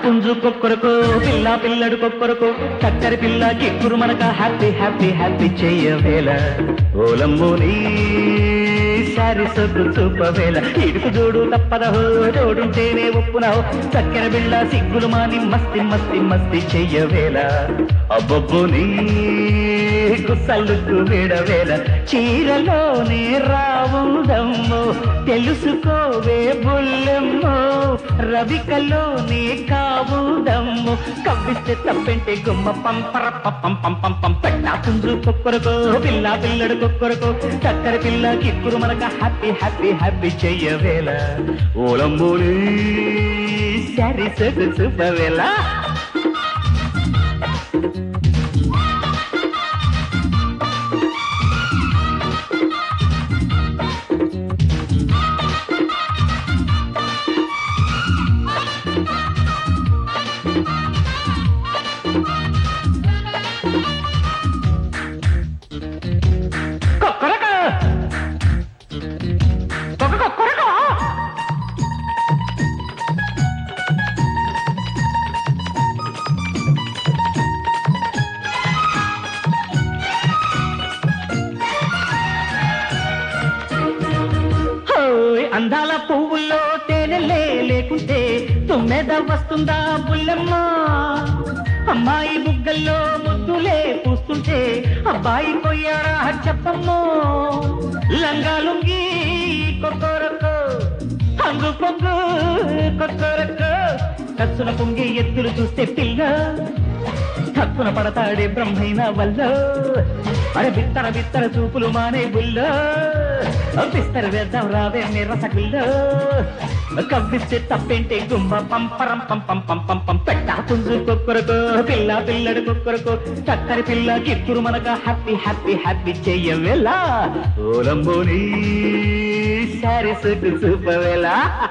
పుంజు కొక్కరకు పిల్ల పిల్లడు కొక్కరకు చక్కరి పిల్ల కిక్కురు మనక హ్యాపీ హ్యాపీ హ్యాపీ చెయ్యవేళ ఓలమ్మోని సారి సొగ్గు చూపవేళ ఇడుకు జోడు తప్పదహో జోడుంటేనే ఒప్పునహో చక్కెర బిళ్ళ సిగ్గులు మాని మస్తి మస్తి మస్తి చెయ్యవేళ అబ్బబ్బోని గుసల్లుకు విడవేళ చీరలోనే రావుదమ్మో తెలుసుకోవే బుల్లెమ్మో రవికలోనే కావుదమ్మో కవ్విస్తే తప్పెంటే గుమ్మ పంపర పం పం పం పం పెట్టా పుంజు కుక్కరకో పిల్ల పిల్లడు కుక్కరకో చక్కర పిల్ల కిక్కురు మనక హ్యాపీ హ్యాపీ హ్యాపీ చెయ్యవేళ ఓలమ్మోని సరి సొగు చూపవేళ కొక్కరకో కొక్క కొక్కరకో హోయ్ అందాల పువ్వుల్లో తేనెలే లేకుంటే తుమ్మెద వస్తుందా బుల్లెమ్మ అమ్మాయి బుగ్గల్లో ముద్దులే పూస్తుంటే అబ్బాయి పోయాడా చెప్పమ్మో లంగాలుంగి కొక్కరకో హంగు పొంగు కొక్కరకో కచ్చున పొంగి ఎత్తులు చూస్తే పిల్ల తక్కున పడతాడే బ్రహ్మైన వల్ల అరే బిత్తర బిత్తర చూపులు మానే బుల్లో బిస్తర వేద్దాం రావే నిరసగుల్లో కవ్విస్తే తప్పేంటే గుమ్మ పంపరం పం పం పం పం పం పెట్టా పుంజు కుక్కరకో పిల్ల పిల్లడు కుక్కరకో చక్కరి పిల్ల కిక్కురు మనక హ్యాపీ హ్యాపీ హ్యాపీ చెయ్యవేళ ఓలంబోని సారి సుట్టు చూపవేళ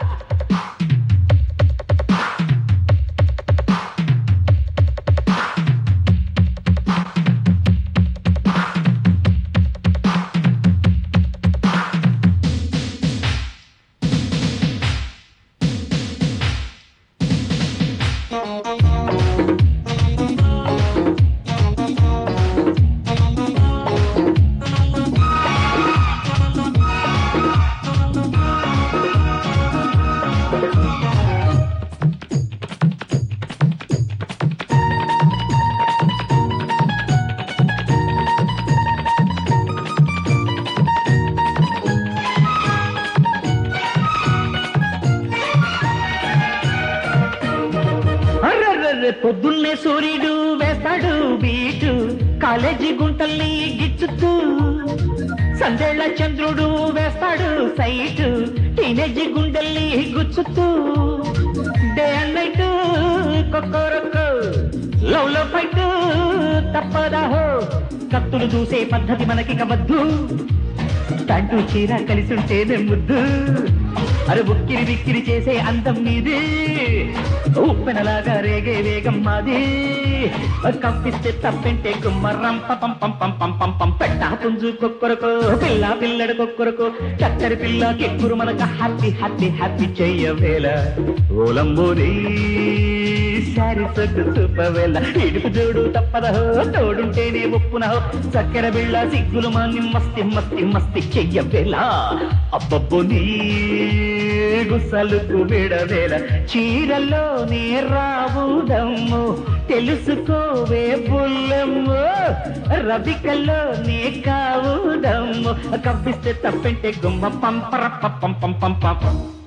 అర్రర్రర్ర పొద్దున్నే సూర్యుడు వేస్తాడు బీటు కాలేజీ గుంటల్ని గిచ్చుతూ సందేళ్ల చంద్రుడు వేస్తాడు సైటు టీనేజీ గుండెల్ని గుచ్చుతూ డే అండ్ నైట్ కొక్కరొక్కు లవ్ లో ఫైట్ తప్పదాహో కత్తులు చూసే పద్ధతి మనకి కవద్దు తంటూ చీర కలిసి ఉంటేనే ముద్దు అరే ఉక్కిరి బిక్కిరి చేసే అందం మీది ఉప్పెనలాగా రేగే వేగం మాది కప్పిస్తే తప్పెంటే గుమ్మర్రం పం పం పం పం పం పం పెట్టా పుంజు కొక్కరకో పిల్ల పిల్లడు కొక్కరకో చక్కరి పిల్ల కెక్కురు మనక హ్యాపీ హ్యాపీ హ్యాపీ చెయ్యవేళ ఓలంబోని సారి సొగ్గు చూపవేళ ఇడుపు జోడు తప్పదహో తోడుంటేనే ఒప్పునహో చక్కెర బిళ్ళ సిగ్గులు మాని మస్తి మస్తి మస్తి చెయ్యవేళ అబ్బబ్బో నీ గుసలుకు విడవేళ చీరలోనే రావుదమ్ము తెలుసుకోవే బుల్లమ్ము రబికలోనే కావుదమ్ము కవ్విస్తే తప్పెంటే గుమ్మ పంపర పం పం పం పం పం